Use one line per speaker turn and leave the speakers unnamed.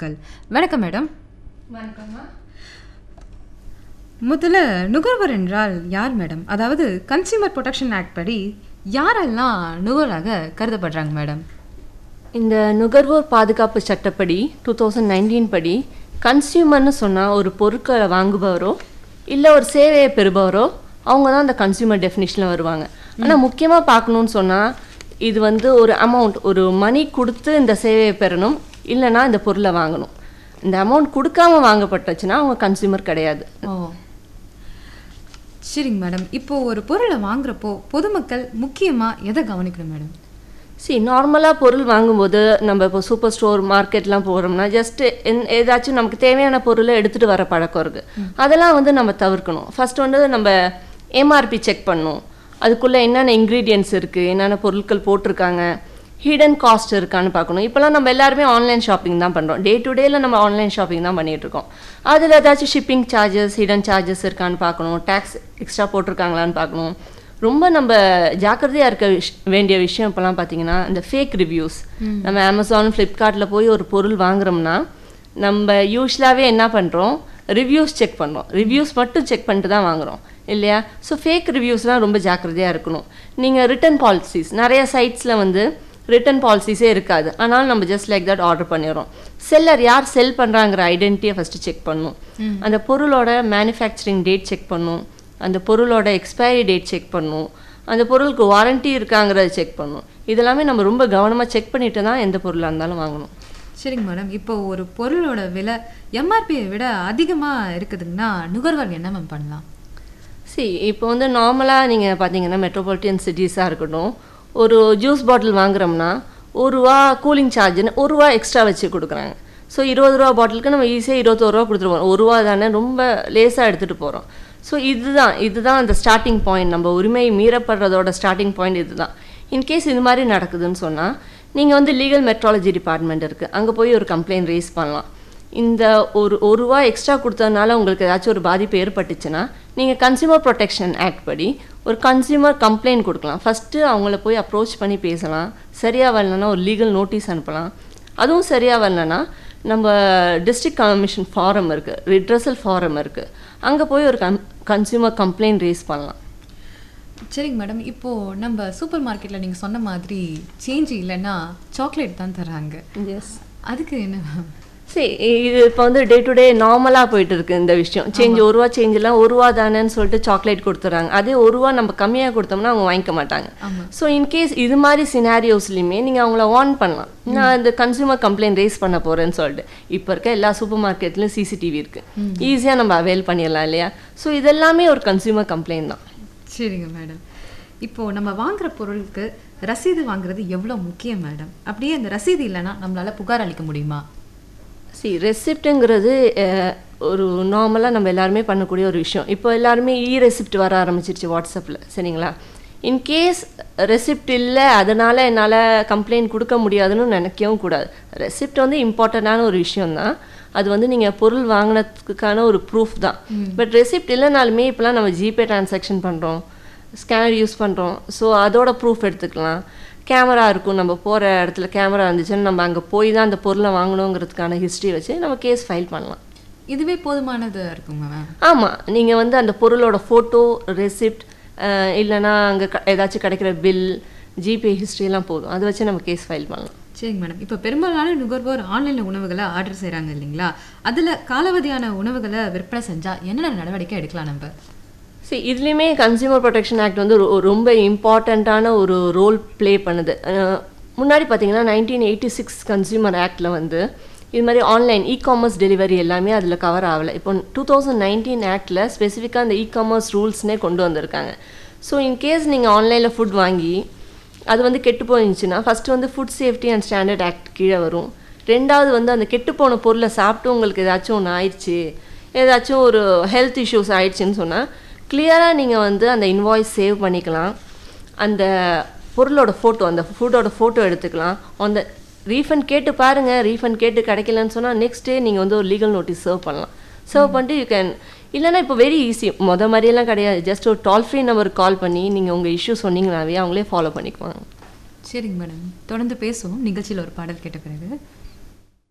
பொருட்கள் வணக்கம் மேடம்
வணக்கம்மா
முதல்ல நுகர்வோர் என்றால் யார் மேடம் அதாவது கன்சியூமர் ப்ரொடெக்ஷன் ஆக்ட் படி யாரெல்லாம் நுகர்வாக கருதப்படுறாங்க மேடம்
இந்த நுகர்வோர் பாதுகாப்பு சட்டப்படி டூ தௌசண்ட் நைன்டீன் படி கன்சியூமர்னு சொன்னால் ஒரு பொருட்களை வாங்குபவரோ இல்லை ஒரு சேவையை பெறுபவரோ அவங்க தான் அந்த கன்சியூமர் டெஃபினிஷனில் வருவாங்க ஆனால் முக்கியமாக பார்க்கணுன்னு சொன்னால் இது வந்து ஒரு அமௌண்ட் ஒரு மணி கொடுத்து இந்த சேவையை பெறணும் இல்லைன்னா இந்த பொருளை வாங்கணும் இந்த அமௌண்ட் கொடுக்காம வாங்கப்பட்டுச்சுன்னா அவங்க கன்சியூமர் கிடையாது
ஓ சரிங்க மேடம் இப்போ ஒரு பொருளை வாங்குறப்போ பொதுமக்கள் முக்கியமாக எதை கவனிக்கணும் மேடம்
சி நார்மலாக பொருள் வாங்கும்போது நம்ம இப்போ சூப்பர் ஸ்டோர் மார்க்கெட்லாம் போகிறோம்னா ஜஸ்ட் என் ஏதாச்சும் நமக்கு தேவையான பொருளை எடுத்துகிட்டு வர பழக்கம் இருக்குது அதெல்லாம் வந்து நம்ம தவிர்க்கணும் ஃபர்ஸ்ட் வந்து நம்ம எம்ஆர்பி செக் பண்ணணும் அதுக்குள்ளே என்னென்ன இன்க்ரீடியன்ட்ஸ் இருக்குது என்னென்ன பொருட்கள் போட்டிருக்காங்க ஹிடன் காஸ்ட் இருக்கான்னு பார்க்கணும் இப்போலாம் நம்ம எல்லாருமே ஆன்லைன் ஷாப்பிங் தான் பண்ணுறோம் டே டு டேல நம்ம ஆன்லைன் ஷாப்பிங் தான் பண்ணிட்டு இருக்கோம் அதில் ஏதாச்சும் ஷிப்பிங் சார்ஜஸ் ஹிடன் சார்ஜஸ் இருக்கான்னு பார்க்கணும் டேக்ஸ் எக்ஸ்ட்ரா போட்டிருக்காங்களான்னு பார்க்கணும் ரொம்ப நம்ம ஜாக்கிரதையாக இருக்க விஷ் வேண்டிய விஷயம் இப்போலாம் பார்த்தீங்கன்னா இந்த ஃபேக் ரிவ்யூஸ் நம்ம அமேசான் ஃப்ளிப்கார்ட்டில் போய் ஒரு பொருள் வாங்குறோம்னா நம்ம யூஸ்வலாகவே என்ன பண்ணுறோம் ரிவ்யூஸ் செக் பண்ணுறோம் ரிவ்யூஸ் மட்டும் செக் பண்ணிட்டு தான் வாங்குறோம் இல்லையா ஸோ ஃபேக் ரிவ்யூஸ்லாம் ரொம்ப ஜாக்கிரதையாக இருக்கணும் நீங்கள் ரிட்டர்ன் பாலிசிஸ் நிறைய சைட்ஸில் வந்து ரிட்டர்ன் பாலிசிஸே இருக்காது ஆனால் நம்ம ஜஸ்ட் லைக் தட் ஆர்டர் பண்ணிடுறோம் செல்லர் யார் செல் பண்ணுறாங்கிற ஐடென்டிட்டியை ஃபஸ்ட்டு செக் பண்ணணும் அந்த பொருளோட மேனுஃபேக்சரிங் டேட் செக் பண்ணணும் அந்த பொருளோட எக்ஸ்பைரி டேட் செக் பண்ணணும் அந்த பொருளுக்கு வாரண்டி இருக்காங்கிறத செக் பண்ணணும் இதெல்லாமே நம்ம ரொம்ப கவனமாக செக் பண்ணிட்டு தான் எந்த பொருளாக இருந்தாலும் வாங்கணும்
சரிங்க மேடம் இப்போ ஒரு பொருளோட விலை எம்ஆர்பியை விட அதிகமாக இருக்குதுங்கன்னா நுகர்வோர் என்ன மேம் பண்ணலாம்
சி இப்போ வந்து நார்மலாக நீங்கள் பார்த்தீங்கன்னா மெட்ரோபாலிட்டியன் சிட்டிஸாக இருக்கட்டும் ஒரு ஜூஸ் பாட்டில் வாங்குறோம்னா ஒரு ரூபா கூலிங் சார்ஜ்னு ஒரு ரூபா எக்ஸ்ட்ரா வச்சு கொடுக்குறாங்க ஸோ இருபது ரூபா பாட்டிலுக்கு நம்ம ஈஸியாக இருபத்தோரு ரூபா கொடுத்துருவோம் ஒரு ரூபா தானே ரொம்ப லேஸாக எடுத்துகிட்டு போகிறோம் ஸோ இதுதான் இதுதான் அந்த ஸ்டார்டிங் பாயிண்ட் நம்ம உரிமை மீறப்படுறதோட ஸ்டார்டிங் பாயிண்ட் இதுதான் இன்கேஸ் இது மாதிரி நடக்குதுன்னு சொன்னால் நீங்கள் வந்து லீகல் மெட்ராலஜி டிபார்ட்மெண்ட் இருக்குது அங்கே போய் ஒரு கம்ப்ளைண்ட் ரேஸ் பண்ணலாம் இந்த ஒரு ஒரு ரூபா எக்ஸ்ட்ரா கொடுத்ததுனால உங்களுக்கு ஏதாச்சும் ஒரு பாதிப்பு ஏற்பட்டுச்சுன்னா நீங்கள் கன்சியூமர் ப்ரொடெக்ஷன் ஆக்ட் படி ஒரு கன்சியூமர் கம்ப்ளைண்ட் கொடுக்கலாம் ஃபஸ்ட்டு அவங்கள போய் அப்ரோச் பண்ணி பேசலாம் சரியாக வரலன்னா ஒரு லீகல் நோட்டீஸ் அனுப்பலாம் அதுவும் சரியாக வரலன்னா நம்ம டிஸ்ட்ரிக்ட் கமிஷன் ஃபாரம் இருக்குது ரிட்ரஸல் ஃபாரம் இருக்குது அங்கே போய் ஒரு கம் கன்சியூமர் கம்ப்ளைண்ட் ரேஸ் பண்ணலாம்
சரிங்க மேடம் இப்போ நம்ம சூப்பர் மார்க்கெட்ல நீங்க சொன்ன மாதிரி சேஞ்ச் இல்லைன்னா சாக்லேட் தான் தராங்க
எஸ்
அதுக்கு என்ன மேம்
சரி இது இப்போ வந்து டே டு டே நார்மலாக போயிட்டு இருக்கு இந்த விஷயம் சேஞ்ச் ஒரு ரூபா சேஞ்ச் எல்லாம் ஒரு ரூபா தானேன்னு சொல்லிட்டு சாக்லேட் கொடுத்துறாங்க அதே ஒரு ரூபா நம்ம கம்மியாக கொடுத்தோம்னா அவங்க வாங்கிக்க மாட்டாங்க
ஆமா.
ஸோ இன்கேஸ் இது மாதிரி சினாரியோஸ்லையுமே நீங்கள் அவங்கள வார்ன் பண்ணலாம் நான் இந்த கன்சியூமர் கம்ப்ளைண்ட் ரேஸ் பண்ண போகிறேன்னு சொல்லிட்டு இப்போ இருக்க எல்லா சூப்பர் மார்க்கெட்லையும் சிசிடிவி இருக்குது ஈஸியாக நம்ம அவைல் பண்ணிடலாம் இல்லையா ஸோ இதெல்லாமே ஒரு கன்சியூமர் கம்ப்ளைண்ட் தான்
சரிங்க மேடம் இப்போ நம்ம வாங்குற பொருளுக்கு ரசீது வாங்குறது எவ்வளோ முக்கியம் மேடம் அப்படியே அந்த ரசீது இல்லைன்னா நம்மளால புகார் அளிக்க முடியுமா
சி ரெசிப்ட்டுங்கிறது ஒரு நார்மலாக நம்ம எல்லாருமே பண்ணக்கூடிய ஒரு விஷயம் இப்போ எல்லாருமே இ ரெசிப்ட் வர ஆரம்பிச்சிருச்சு வாட்ஸ்அப்பில் சரிங்களா இன்கேஸ் ரெசிப்ட் இல்லை அதனால் என்னால் கம்ப்ளைண்ட் கொடுக்க முடியாதுன்னு நினைக்கவும் கூடாது ரெசிப்ட் வந்து இம்பார்ட்டண்ட்டான ஒரு விஷயம்தான் அது வந்து நீங்கள் பொருள் வாங்கினதுக்கான ஒரு ப்ரூஃப் தான் பட் ரெசிப்ட் இல்லைனாலுமே இப்போலாம் நம்ம ஜிபே டிரான்சாக்ஷன் பண்ணுறோம் ஸ்கேனர் யூஸ் பண்ணுறோம் ஸோ அதோட ப்ரூஃப் எடுத்துக்கலாம் கேமரா இருக்கும் நம்ம போகிற இடத்துல கேமரா இருந்துச்சுன்னு நம்ம அங்கே போய் தான் அந்த பொருளை வாங்கணுங்கிறதுக்கான ஹிஸ்ட்ரி வச்சு நம்ம கேஸ் ஃபைல் பண்ணலாம்
இதுவே போதுமானது இருக்குங்க மேம்
ஆமாம் நீங்கள் வந்து அந்த பொருளோட ஃபோட்டோ ரெசிப்ட் இல்லைன்னா அங்கே ஏதாச்சும் கிடைக்கிற பில் ஜிபே ஹிஸ்ட்ரியெல்லாம் போதும் அதை வச்சு நம்ம கேஸ் ஃபைல் பண்ணலாம்
சரிங்க மேடம் இப்போ பெரும்பாலான நுகர்வோர் ஆன்லைனில் உணவுகளை ஆர்டர் செய்கிறாங்க இல்லைங்களா அதில் காலாவதியான உணவுகளை விற்பனை செஞ்சால் என்னென்ன நடவடிக்கை எடுக்கலாம் நம்ம
சரி இதுலேயுமே கன்சியூமர் ப்ரொடெக்ஷன் ஆக்ட் வந்து ரொ- ரொம்ப இம்பார்ட்டண்ட்டான ஒரு ரோல் ப்ளே பண்ணுது அஹ் முன்னாடி பார்த்தீங்கன்னா நைன்டீன் எயிட்டி சிக்ஸ் கன்சியூமர் ஆக்டில் வந்து இது மாதிரி ஆன்லைன் இ காமர்ஸ் டெலிவரி எல்லாமே அதில் கவர் ஆகலை இப்போ டூ தௌசண்ட் நைன்டீன் ஆக்டில் ஸ்பெசிஃபிக்காக அந்த இ காமர்ஸ் ரூல்ஸ்னே கொண்டு வந்திருக்காங்க ஸோ இன்கேஸ் நீங்கள் ஆன்லைனில் ஃபுட் வாங்கி அது வந்து கெட்டு போயிருந்துச்சுன்னா ஃபஸ்ட்டு வந்து food safety and standard act கீழே வரும் ரெண்டாவது வந்து அந்த கெட்டு போன பொருளை சாப்பிட்டு உங்களுக்கு ஏதாச்சும் ஒன்று ஆயிடுச்சு ஏதாச்சும் ஒரு ஹெல்த் இஷ்யூஸ் ஆயிடுச்சுன்னு சொன்னால் கிளியராக நீங்கள் வந்து அந்த இன்வாய்ஸ் சேவ் பண்ணிக்கலாம் அந்த பொருளோட ஃபோட்டோ அந்த ஃபுட்டோட ஃபோட்டோ எடுத்துக்கலாம் அந்த ரீஃபண்ட் கேட்டு பாருங்கள் ரீஃபண்ட் கேட்டு கிடைக்கலன்னு சொன்னால் நெக்ஸ்ட் டே நீங்கள் வந்து ஒரு லீகல் நோட்டீஸ் சர்வ் பண்ணலாம் சர்வ் பண்ணிட்டு யூ கேன் இல்லைன்னா இப்போ வெரி ஈஸி மொத மாதிரியெல்லாம் கிடையாது ஜஸ்ட் ஒரு டால் ஃப்ரீ நம்பருக்கு கால் பண்ணி நீங்கள் உங்கள் இஷ்யூ சொன்னீங்கனாவே அவங்களே ஃபாலோ பண்ணிக்குவாங்க
சரிங்க மேடம் தொடர்ந்து பேசுவோம் நிகழ்ச்சியில் ஒரு பாடல் கேட்ட பிறகு